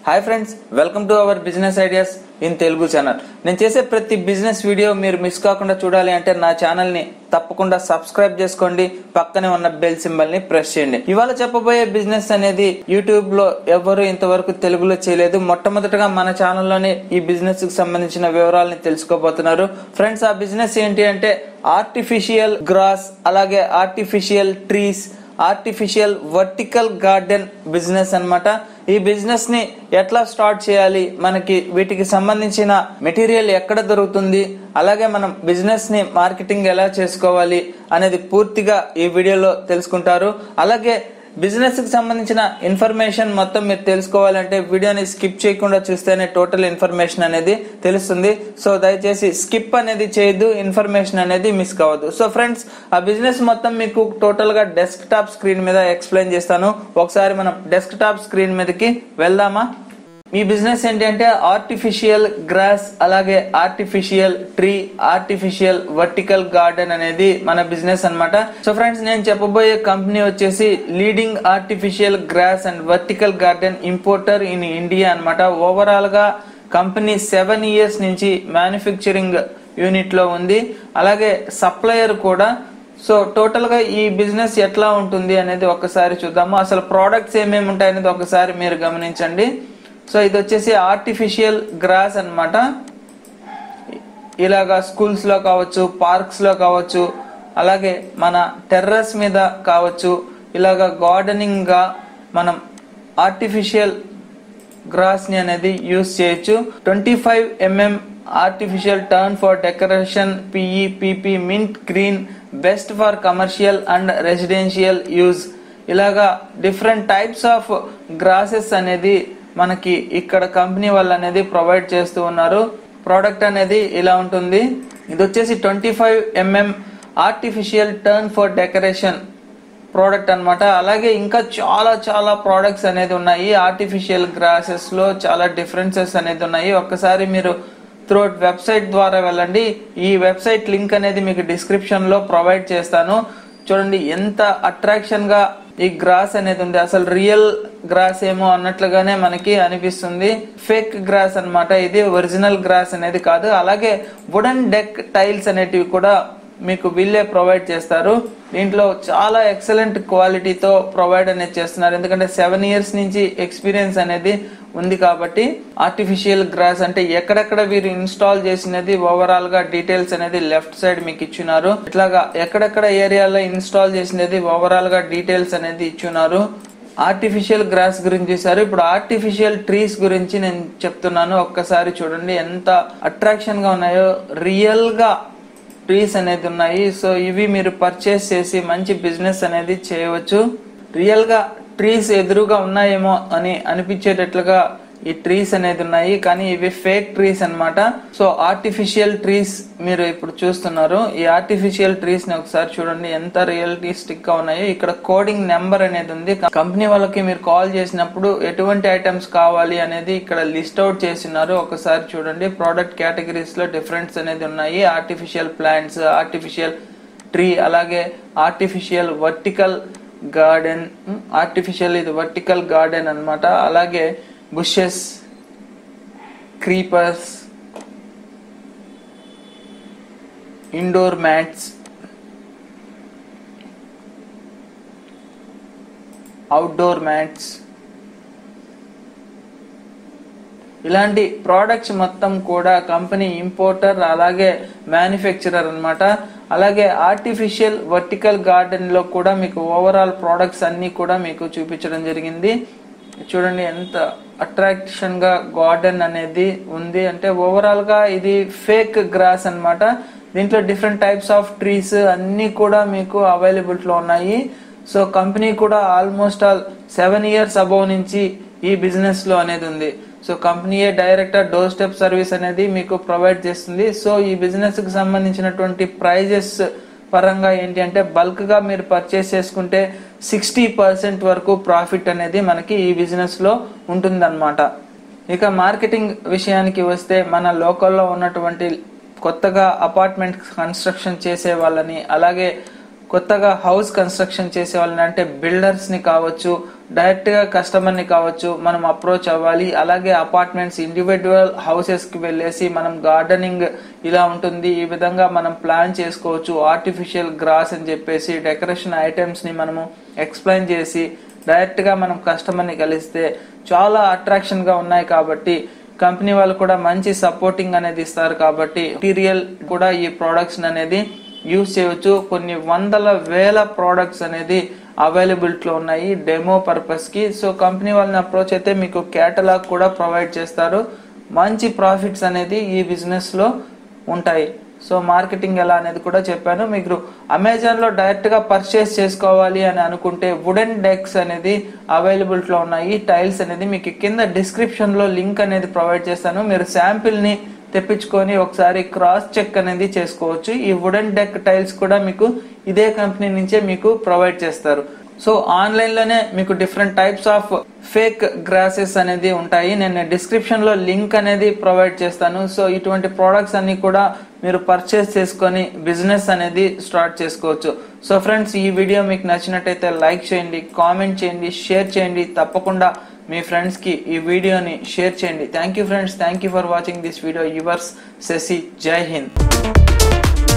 hi friends welcome to our business ideas in Telugu channel నేను చేసే ప్రతి బిజినెస్ వీడియో మీరు మిస్ కాకుండా చూడాలి అంటే నా ఛానల్ ని తప్పకుండా సబ్స్క్రైబ్ చేసుకోండి పక్కనే ఉన్న బెల్ సింబల్ ని ప్రెస్ చేయండి ఇవాళ చెప్పబోయే బిజినెస్ అనేది యూట్యూబ్ లో ఎవరు ఇంతవరకు తెలుగులో చేయలేదు మొట్టమొదటగా మన ఛానల్లోనే ఈ బిజినెస్ కి సంబంధించిన వివరాలని తెలుసుకోబోతున్నారు ఫ్రెండ్స్ ఆ బిజినెస్ ఏంటి అంటే ఆర్టిఫిషియల్ గ్రాస్ అలాగే artificial trees artificial vertical garden business అన్నమాట ఈ బిజినెస్ ని ఎట్లా స్టార్ట్ చేయాలి మనకి వీటికి సంబంధించిన మెటీరియల్ ఎక్కడ దొరుకుతుంది అలాగే మనం బిజినెస్ ని మార్కెటింగ్ ఎలా చేసుకోవాలి అనేది పూర్తిగా ఈ వీడియోలో తెలుసుకుంటారు అలాగే బిజినెస్ కి సంబంధించిన ఇన్ఫర్మేషన్ మొత్తం మీరు తెలుసుకోవాలంటే వీడియోని స్కిప్ చేయకుండా చూస్తేనే టోటల్ ఇన్ఫర్మేషన్ అనేది తెలుస్తుంది సో దయచేసి స్కిప్ అనేది చేయొద్దు ఇన్ఫర్మేషన్ అనేది మిస్ కావద్దు సో ఫ్రెండ్స్ ఆ బిజినెస్ మొత్తం మీకు టోటల్ గా డెస్క్ టాప్ స్క్రీన్ మీద ఎక్స్ప్లెయిన్ చేస్తాను ఒకసారి మనం డెస్క్ టాప్ స్క్రీన్ మీదకి వెళ్దామా ఈ బిజినెస్ ఏంటి అంటే ఆర్టిఫిషియల్ గ్రాస్ అలాగే artificial tree artificial vertical garden అనేది మన బిజినెస్ అన్నమాట సో ఫ్రెండ్స్ నేను చెప్పబోయే కంపెనీ వచ్చేసి leading artificial grass and vertical garden importer in India అన్నమాట ఓవరాల్ గా కంపెనీ సెవెన్ ఇయర్స్ నుంచి మ్యానుఫ్యాక్చరింగ్ యూనిట్ లో ఉంది అలాగే సప్లయర్ కూడా సో టోటల్ గా ఈ బిజినెస్ ఎట్లా ఉంటుంది అనేది ఒకసారి చూద్దాము అసలు ప్రోడక్ట్స్ ఏమేమి ఉంటాయి అనేది ఒకసారి మీరు గమనించండి సో ఇది వచ్చేసి ఆర్టిఫిషియల్ గ్రాస్ అన్నమాట ఇలాగా స్కూల్స్ లో కావచ్చు పార్క్స్ లో కావచ్చు అలాగే మన టెర్రస్ మీద కావచ్చు ఇలాగా గార్డెనింగ్ గా మనం ఆర్టిఫిషియల్ గ్రాస్ ని అనేది యూస్ చేయొచ్చు twenty five MM artificial turf for decoration PE PP mint green best for commercial and residential use ఇలాగా డిఫరెంట్ టైప్స్ ఆఫ్ గ్రాసెస్ అనేది మనకి ఇక్కడ కంపెనీ వాళ్ళు అనేది ప్రొవైడ్ చేస్తూ ఉన్నారు ప్రోడక్ట్ అనేది ఇలా ఉంటుంది ఇది వచ్చేసి twenty five MM artificial turf for decoration product అన్నమాట అలాగే ఇంకా చాలా చాలా ప్రోడక్ట్స్ అనేది ఉన్నాయి ఆర్టిఫిషియల్ గ్రాసెస్ లో చాలా డిఫరెన్సెస్ అనేది ఉన్నాయి ఒక్కసారి మీరు త్రూఅవుట్ వెబ్సైట్ ద్వారా వెళ్ళండి ఈ వెబ్సైట్ లింక్ అనేది మీకు డిస్క్రిప్షన్ లో ప్రొవైడ్ చేస్తాను చూడండి ఎంత అట్రాక్షన్ గా ఈ గ్రాస్ అనేది ఉంది అసలు రియల్ గ్రాస్ ఏమో అన్నట్లుగానే మనకి అనిపిస్తుంది ఫేక్ గ్రాస్ అన్నమాట ఇది ఒరిజినల్ గ్రాస్ అనేది కాదు అలాగే వుడెన్ డెక్ టైల్స్ అనేటివి కూడా మీకు వీళ్ళే ప్రొవైడ్ చేస్తారు దీంట్లో చాలా ఎక్సలెంట్ క్వాలిటీతో ప్రొవైడ్ అనేది చేస్తున్నారు ఎందుకంటే సెవెన్ ఇయర్స్ నుంచి ఎక్స్పీరియన్స్ అనేది ఉంది కాబట్టి ఆర్టిఫిషియల్ గ్రాస్ అంటే ఎక్కడెక్కడ వీరు ఇన్స్టాల్ చేసినది ఓవరాల్ గా డీటెయిల్స్ అనేది లెఫ్ట్ సైడ్ మీకు ఇచ్చున్నారు ఇట్లాగా ఎక్కడెక్కడ ఏరియాలో ఇన్స్టాల్ చేసినది ఓవరాల్ గా డీటెయిల్స్ అనేది ఇచ్చున్నారు ఆర్టిఫిషియల్ గ్రాస్ గురించి చూసారు ఇప్పుడు ఆర్టిఫిషియల్ ట్రీస్ గురించి నేను చెప్తున్నాను ఒక్కసారి చూడండి ఎంత అట్రాక్షన్ గా ఉన్నాయో రియల్ గా ట్రీస్ అనేది ఉన్నాయి సో ఇవి మీరు పర్చేస్ చేసి మంచి బిజినెస్ అనేది చేయవచ్చు రియల్ గా ట్రీస్ ఎదురుగా ఉన్నాయేమో అని అనిపించేటట్లుగా ఈ ట్రీస్ అనేది ఉన్నాయి కానీ ఇవి ఫేక్ ట్రీస్ అన్నమాట సో ఆర్టిఫిషియల్ ట్రీస్ మీరు ఇప్పుడు చూస్తున్నారు ఈ ఆర్టిఫిషియల్ ట్రీస్ ని ఒకసారి చూడండి ఎంత రియలిస్టిక్ గా ఉన్నాయో ఇక్కడ కోడింగ్ నెంబర్ అనేది ఉంది కంపెనీ వాళ్ళకి మీరు కాల్ చేసినప్పుడు ఎటువంటి ఐటమ్స్ కావాలి అనేది ఇక్కడ లిస్ట్ అవుట్ చేసినారు ఒకసారి చూడండి ప్రోడక్ట్ కేటగిరీస్ లో డిఫరెన్స్ అనేది ఉన్నాయి ఆర్టిఫిషియల్ ప్లాంట్స్ ఆర్టిఫిషియల్ ట్రీ అలాగే ఆర్టిఫిషియల్ వర్టికల్ గార్డెన్ ఆర్టిఫిషియల్ ఇది వర్టికల్ గార్డెన్ అన్నమాట అలాగే bushes creepers indoor mats outdoor mats ఇలాంటి ప్రోడక్ట్స్ మొత్తం కూడా కంపెనీ ఇంపోర్టర్ అలాగే మ్యానుఫ్యాక్చరర్ అన్నమాట అలాగే ఆర్టిఫిషియల్ వర్టికల్ గార్డెన్ లో కూడా మీకు ఓవరాల్ ప్రోడక్ట్స్ అన్ని కూడా మీకు చూపించడం జరిగింది చూడండి ఎంత అట్రాక్షన్ గా గార్డెన్ అనేది ఉంది అంటే ఓవరాల్ గా ఇది ఫేక్ గ్రాస్ అన్నమాట దీంట్లో డిఫరెంట్ టైప్స్ ఆఫ్ ట్రీస్ అన్ని కూడా మీకు అవైలబిలిటీ లో ఉన్నాయి సో కంపెనీ కూడా almost all seven years above నుంచి ఈ బిజినెస్ లో అనేది ఉంది సో కంపెనీయే డైరెక్టర్ డోర్ స్టెప్ సర్వీస్ అనేది మీకు ప్రొవైడ్ చేస్తుంది సో ఈ బిజినెస్ కి సంబంధించినటువంటి ప్రైజెస్ పరంగా ఏంటి అంటే బల్క్ గా మీరు పర్చేస్ చేసుకుంటే సిక్స్టీ పర్సెంట్ వరకు ప్రాఫిట్ అనేది మనకి ఈ బిజినెస్ లో ఉంటుందన్నమాట ఇక మార్కెటింగ్ విషయానికి వస్తే మన లోకల్లో ఉన్నటువంటి కొత్తగా అపార్ట్మెంట్ కన్స్ట్రక్షన్ చేసే వాళ్ళని అలాగే కొత్తగా హౌస్ కన్స్ట్రక్షన్ చేసే వాళ్ళని అంటే బిల్డర్స్ ని కావచ్చు డైరెక్ట్గా కస్టమర్ని కావచ్చు మనం అప్రోచ్ అవ్వాలి అలాగే అపార్ట్మెంట్స్ ఇండివిజువల్ హౌసెస్కి వెళ్ళేసి మనం గార్డెనింగ్ ఇలా ఉంటుంది ఈ విధంగా మనం ప్లాన్ చేసుకోవచ్చు ఆర్టిఫిషియల్ గ్రాస్ అని చెప్పేసి డెకరేషన్ ఐటమ్స్ని మనము ఎక్స్ప్లెయిన్ చేసి డైరెక్ట్గా మనం కస్టమర్ని కలిస్తే చాలా అట్రాక్షన్గా ఉన్నాయి కాబట్టి కంపెనీ వాళ్ళు కూడా మంచి సపోర్టింగ్ అనేది ఇస్తారు కాబట్టి మెటీరియల్ కూడా ఈ ప్రోడక్ట్స్ అనేది యూస్ చేయవచ్చు కొన్ని వందల వేల ప్రోడక్ట్స్ అనేది అవైలబిలిటీలో ఉన్నాయి డెమో పర్పస్కి సో కంపెనీ వాళ్ళని అప్రోచ్ అయితే మీకు కేటలాగ్ కూడా ప్రొవైడ్ చేస్తారు మంచి ప్రాఫిట్స్ అనేది ఈ బిజినెస్లో ఉంటాయి సో మార్కెటింగ్ ఎలా అనేది కూడా చెప్పాను మీకు అమెజాన్లో డైరెక్ట్గా పర్చేస్ చేసుకోవాలి అని అనుకుంటే వుడెన్ డెక్స్ అనేది అవైలబిలిటీలో ఉన్నాయి టైల్స్ అనేది మీకు కింద డిస్క్రిప్షన్లో లింక్ అనేది ప్రొవైడ్ చేస్తాను మీరు శాంపిల్ని తెప్పించుకొని ఒకసారి క్రాస్ చెక్ అనేది చేసుకోవచ్చు ఈ వుడెన్ డెక్ టైల్స్ కూడా మీకు ఇదే కంపెనీ నుంచే మీకు ప్రొవైడ్ చేస్తారు సో ఆన్లైన్ లోనే మీకు different types of fake grasses అనేది ఉంటాయి నేను డిస్క్రిప్షన్ లో లింక్ అనేది ప్రొవైడ్ చేస్తాను సో ఇటువంటి ప్రోడక్ట్స్ అన్ని కూడా మీరు పర్చేస్ చేసుకొని బిజినెస్ అనేది స్టార్ట్ చేసుకోవచ్చు సో ఫ్రెండ్స్ ఈ వీడియో మీకు నచ్చినట్టయితే లైక్ చేయండి కామెంట్ చేయండి షేర్ చేయండి తప్పకుండా మీ ఫ్రెండ్స్ కి ఈ వీడియోని షేర్ చేయండి thank you friends thank you for watching this video yours Shashi జై హింద్